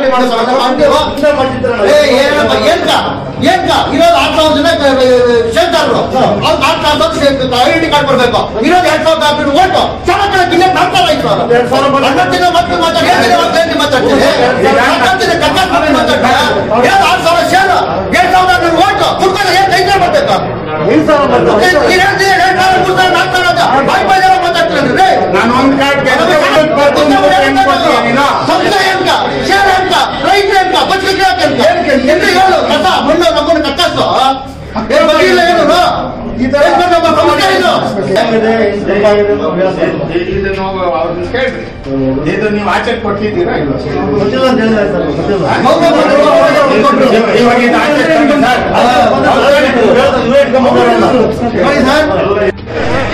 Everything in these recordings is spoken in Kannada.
ಮಾಡೋ ಸಮಾಧಾನ ಮಾಡ್ತೀವೋ? ಏ, ಏನಪ್ಪ, ಏನ್ಕ? ಏನ್ಕ? ಇರೋದು ಆರ್ ಸಾವಿರ ಜನ ಶೇರ್ದಾರರು ಅವ್ರು ನಾಲ್ಕು ಸಾವಿರದ ಐಡೆಂಟಿ ಕಾರ್ಡ್ ಕೊಡ್ಬೇಕು ಇರೋದು ಎರಡ್ ಸಾವಿರದ ಆರ್ನೂರು ಓಟು ಚೆನ್ನಾಗಿ ಗಿಲ್ಲ ನಾಲ್ಕು ಸಾವಿರ ಐದು ಸಾವಿರ ಹನ್ನೊಂದಿನ ಮಕ್ಕಳು ಮಾತಾಡ್ತಾರೆ ಏನಿದೆ ಮಾತಾಡ್ತೀನಿ ಮಾತಾಡ್ತೀನಿ ಮಾತಾಡ್ತೀನಿ ಕರ್ನಾಟಕ ಮಕ್ಕಳು ಮಾತಾಡ್ತಾರೆ ಇರೋದು ಆರು ಸಾವಿರ ಶೇರು ಎರಡ್ ಸಾವಿರದ ಆರ್ನೂರು ಓಟು ಕುಡ್ಕೊಂಡು ಏನ್ ಕೈ ಮಾಡ್ಬೇಕು ಏನ್ ಸಾವಿರ ಮಾಡ್ತಾರೆ? ನೀನ್ ಹೇಳ್ತೀನಿ ಎರಡ್ ಸಾವಿರ ಮೂರು ಸಾವಿರ ನಾಲ್ಕು ಸಾವಿರ ಅಂತ ಬಾಯ್ ಬಾಯ್ ಜನ ಮಾತಾಡ್ತೀನಿ ರೀ ನಾನು ಒಂದ್ ಕಾರ್ಡ್ ಗೆದ್ದೆ, ಇನ್ನೊಂದ್ ಬರ್ತು, ಮೂವತ್ತು ಹೆಂಗ್ ಕೊಡ್ತೀಯ ನೀನು? ಸಂಸ್ಥೆ ಎಂಕ ಶೇರ್ ಎಂಕ ರೈತ ಎಂಕ ಬಚ್ಚಲಿಕ್ಕೆ ಎಂಕ ಎಂದು ಹೇಳು ಕಸ ಮಣ್ಣು ನಮ್ಮನ್ನು ಕಟ್ಟಸ್ತು ಏನ್ ಬಗೆಯಿಲ್ಲ ಏನು ಈ ತರ ನಮ್ಮ ಸಂಸ್ಥೆ ಇದು ಹೆಂಗಿದೆ? ಏನ್ ಬೇಕಾಗಿದೆ ಅಂತ ಅಭ್ಯಾಸ ಇಲ್ಲ. ಇದನ್ನು ಅವ್ರನ್ನ ಕೇಳ್ರಿ ಇದು ನೀವು ಆಚೆ ಕೊಟ್ಟಿದ್ದೀರಾ ಇಲ್ವಾ ಗೊತ್ತಿಲ್ಲ ಅಂತ ಹೇಳಿದ್ರೆ ಆಯ್ತಲ್ಲ, ಗೊತ್ತಿಲ್ಲ. ಹೌದು, ಹೌದು, ಹೌದು, ಹೌದು, ಹೌದು. ಇವಾಗ ಇದು ಆಚೆ ಕೊಟ್ಟಿದ್ದೀರಾ? ಹೇಳ್ತಾರೆ, ನೀವೇ ಇಟ್ಕೊಂಡ್ಬಂದವ್ರಲ್ಲ. ನೋಡಿ ಸರ್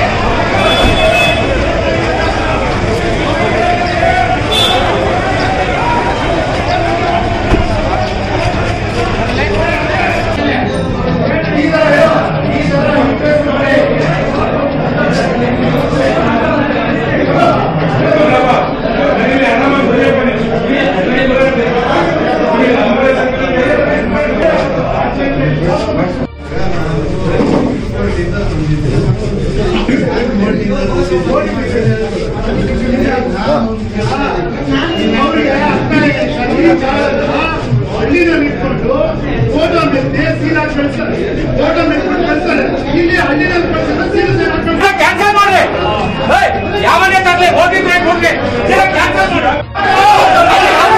ಹಳ್ಳಿನಲ್ಲಿ ಇಟ್ಕೊಂಡು ಫೋಟೋ ಮೆತ್ತಿ ಸೀದಾ ಕಳಿಸ್ತಾರೆ ಫೋಟೋ ಮೆತ್ಕೊಂಡು ಕಳಿಸ್ತಾರೆ ಇಲ್ಲಿ ಹಳ್ಳಿನಲ್ಲಿ ಕಳಿಸಿದ್ರೆ ಸೀದಾ ಕಳಿಸ್ತಾರೆ ಕ್ಯಾನ್ಸಲ್ ಮಾಡ್ರಿ ಏಯ್, ಯಾವನೇ ತರ್ಲಿ ಹೋಗಿದ್ರೆ ಹೋಗ್ಲಿ ಕ್ಯಾನ್ಸಲ್ ಮಾಡಿ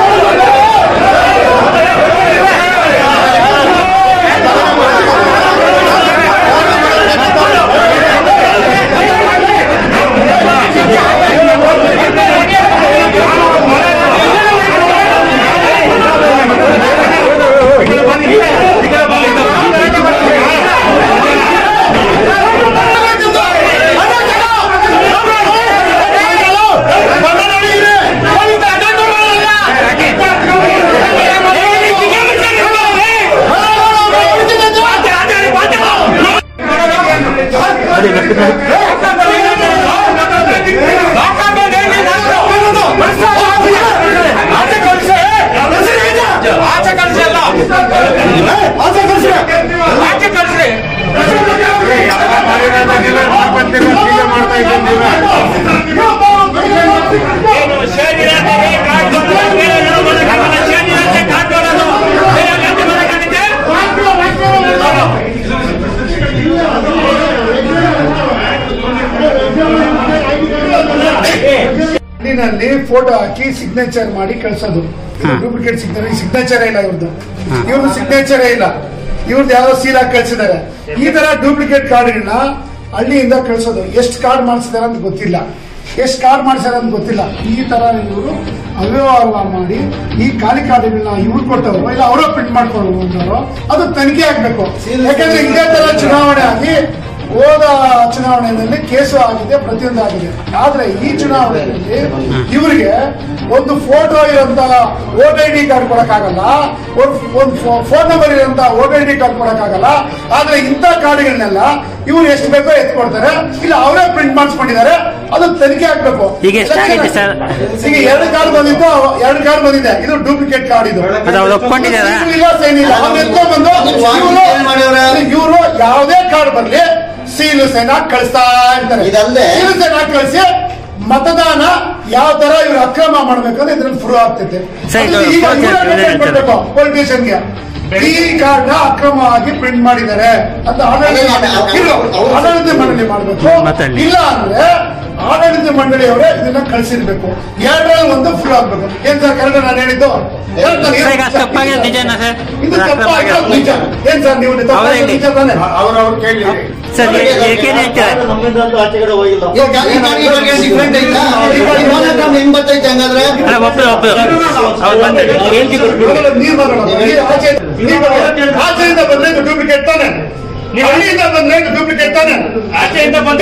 ಆಚೆ ಕಳ್ಸಿ ಅಲ್ಲ ಆಚೆ ಕಳ್ಸಿ ಆಚೆ ಕಳ್ಸ್ರಿ ಮಾಡ್ತಾ ಇದ್ದೀನಿ ಹಳ್ಳಿನಲ್ಲಿ ಫೋಟೋ ಹಾಕಿ ಸಿಗ್ನೇಚರ್ ಮಾಡಿ ಕಳ್ಸೋದು ಡೂಪ್ಲಿಕೇಟ್ ಸಿಗ್ತಾರೆ ಸಿಗ್ನೇಚರ್ ಇಲ್ಲ ಇವ್ರದ್ದು ಇವ್ರದ್ದು ಸಿಗ್ನೇಚರ್ ಇಲ್ಲ ಇವ್ರದ್ದು ಯಾರೋ ಸೀಲ್ ಹಾಕಿ ಕಳ್ಸಿದ್ದಾರೆ ಈ ತರ ಡೂಪ್ಲಿಕೇಟ್ ಕಾರ್ಡ್ಗಳನ್ನ ಹಳ್ಳಿಯಿಂದ ಕಳ್ಸೋದು ಎಷ್ಟು ಕಾರ್ಡ್ ಮಾಡಿಸಿದಾರೆ ಅಂತ ಗೊತ್ತಿಲ್ಲ ಎಷ್ಟು ಕಾರ್ಡ್ ಮಾಡಿಸ್ಯಾರ ಅಂತ ಗೊತ್ತಿಲ್ಲ ಈ ತರ ಇವರು ಅವ್ಯವಹಾರ ಮಾಡಿ ಈ ಖಾಲಿ ಕಾರ್ಡ್ಗಳನ್ನ ಇವ್ರು ಕೊಟ್ಟವರು ಇಲ್ಲ ಅವರೇ ಪ್ರಿಂಟ್ ಮಾಡ್ಕೊಂಡು ಬಂದವರು ಅದು ತನಿಖೆ ಆಗ್ಬೇಕು ಯಾಕಂದ್ರೆ ಇದೇ ತರ ಚುನಾವಣೆ ಆಗಿ ಹೋದ ಚುನಾವಣೆಯಲ್ಲಿ ಕೇಸು ಆಗಿದೆ ಪ್ರತಿಯೊಂದು ಆಗಿದೆ ಆದ್ರೆ ಈ ಚುನಾವಣೆಯಲ್ಲಿ ಇವರಿಗೆ ಒಂದು ಫೋಟೋ ಇರೋಂತ ವೋಟ್ ಐ ಡಿ ಕಾರ್ಡ್ ಕೊಡಕ್ಕಾಗಲ್ಲ ಒಂದು ಫೋನ್ ನಂಬರ್ ಇರೋಂತ ವೋಟ್ ಐ ಡಿ ಕಾರ್ಡ್ ಕೊಡಕ್ಕಾಗಲ್ಲ ಆದ್ರೆ ಇಂಥ ಕಾರ್ಡ್ಗಳನ್ನೆಲ್ಲ ಇವ್ರು ಎಷ್ಟು ಬೇಕೋ ಎತ್ಕೊಡ್ತಾರೆ ಇಲ್ಲ ಅವರೇ ಪ್ರಿಂಟ್ ಮಾಡಿಸ್ಕೊಂಡಿದ್ದಾರೆ ಅದು ತನಿಖೆ ಆಗ್ಬೇಕು ಈಗ ಎಷ್ಟಾಗಿದೆ ಸರ್? ಈಗ ಎರಡು ಕಾರ್ಡ್ ಬಂದಿತ್ತು ಎರಡು ಕಾರ್ಡ್ ಬಂದಿದೆ ಇದು ಡೂಪ್ಲಿಕೇಟ್ ಕಾರ್ಡ್ ಇದು ಅದು ಅವ್ರು ಒಪ್ಕೊಂಡಿದ್ದಾರಾ? ಇಲ್ಲ ಸೈನ್ ಇಲ್ಲ ಅವ್ರು ಎತ್ಕೊಂಡ್ಬಂದು ಏನ್ ಮಾಡ್ಯವ್ರೆ? ಇವರು ಯಾವುದೇ ಕಾರ್ಡ್ ಬರ್ಲಿ ಸೀಲು ಸೈನ್ ಹಾಕಿ ಕಳಿಸ್ತಾ ಇರ್ತಾರೆ ಇದಲ್ದೆ- ಸೀಲು ಸೈನ್ ಹಾಕಿ ಕಳಿಸಿ ಮತದಾನ ಯಾವ ತರ ಇವ್ರು ಅಕ್ರಮ ಮಾಡ್ಬೇಕಂದ್ರೆ ಇದ್ರಲ್ಲಿ ಪ್ರೂವ್ ಆಗ್ತೈತೆ ಸರ್, ಇದು ಅದು ಈಗ ಪೊಲಿಟಿಷನ್ ಇವ್ರೇ ಇವ್ರೇ defend ಹೇಳ್ತಾರೆ. ಮಾಡ್ಬೇಕು ಪೊಲಿಟಿಷಿಯನ್ಗೆ ಈ ಕಾರ್ಡ್ ನ ಅಕ್ರಮವಾಗಿ ಪ್ರಿಂಟ್ ಮಾಡಿದ್ದಾರೆ ಅಂತ ಆಡಳಿತ ಅದೇ, ಅದೇ, ಇಲ್ಲ, ಅವ್ರು- ಆಡಳಿತ ಮಂಡಳಿ ಮಾಡಬೇಕು ಮಾತಾಡ್ಲಿ. ಇಲ್ಲ ಅಂದ್ರೆ ಆಡಳಿತ ಮಂಡಳಿಯವರೇ ಇದನ್ನ ಕಳಿಸಿರ್ಬೇಕು ಎರಡರಲ್ಲಿ ಒಂದು ಫುಲ್ ಆಗ್ಬೇಕು ಏನ್ ಸರ್ ಕರೆಕ್ಟ್ ನಾನು ಹೇಳಿದ್ದು ಹೇಳ್ತಾನೆ, ಸರ್, ಈಗ ಅಷ್ಟು ತಪ್ಪಾಗಿರೋದು ನಿಜನಾ ಸರ್? ಇದು ಅಷ್ಟು ತಪ್ಪಾಗಿರೋದು ನಿಜ ಏನ್ ಸರ್ ನೀವು ಅವ್ರು ತಪ್ಪಾಗಿರೋದು ಹೇಳಿ. ನಿಜ ತಾನೆ ಅವ್ರವ್ರು ಕೇಳಿ ಸರ್ ಏಕೇನು ಹೇಳ್ತೀರಾ ನಮ್ಮಿಂದ ಅಂತೂ ಆಚೆ ಕಡೆ ಹೋಗಿಲ್ಲ ಈಗ ಈ ಕಾರ್ಡ್ ಈ ಕಾರ್ಡ್ಗೆ ಡಿಫ್ರೆಂಟ್ ಐತಾ ಈ ಮೊನೋಗ್ರಾಮ್ ಹೆಂಗ್ ಬರ್ತೈತೆ ಹಂಗಾದ್ರೆ ಅಲ್ಲ ಒಬ್ರು ಒಬ್ರು ಅವ್ರು ಬಂದು ಹೇಳ್ತಿ ಕೊಟ್ಬಿಡು ನೀವು ಬರೋಣ ನೀವು ಆಚೆ ನೀವು ಬರೋಣ. ಆಚೆಯಿಂದ ಬಂದ್ರೆ ಇದು ಡೂಪ್ಲಿಕೇಟ್ ತಾನೆ ಹಳ್ಳಿಯಿಂದ ಬಂದ್ರೆ ಇದು ಡೂಪ್ಲಿಕೇಟ್ ತಾನೆ ಆಚೆಯಿಂದ ಬಂದ್ರೆ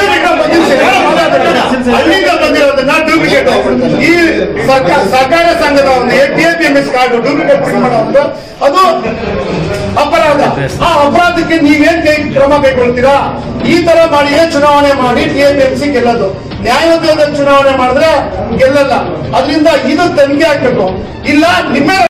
ಹಳ್ಳಿಯಿಂದ ಬಂದಿರೋದನ್ನ ಡೂಪ್ಲಿಕೇಟ್ ಈ ಸರ್ಕಾರ ಸಹಕಾರ ಸಂಘದ ಒಂದು ಎಸ್ ಕಾರ್ಡ್ ಡೂಪ್ಲಿಕೇಟ್ ಪ್ರಿಂಟ್ ಮಾಡೋದು ಅದು ಅಪರಾಧ ಆ ಅಪರಾಧಕ್ಕೆ ನೀವೇನ್ ಕೈ ಕ್ರಮ ಕೈಗೊಳ್ತೀರಾ ಈ ತರ ಮಾಡಿಯೇ ಚುನಾವಣೆ ಮಾಡಿ ಟಿಎಪಿಎಂಸಿ ಗೆಲ್ಲೋದು ನ್ಯಾಯಯುತದಲ್ಲಿ ಚುನಾವಣೆ ಮಾಡಿದ್ರೆ ಗೆಲ್ಲಲ್ಲ ಅದರಿಂದ ಇದು ತನಿಖೆ ಆಗ್ಬೇಕು ಇಲ್ಲ ನಿಮ್ಮ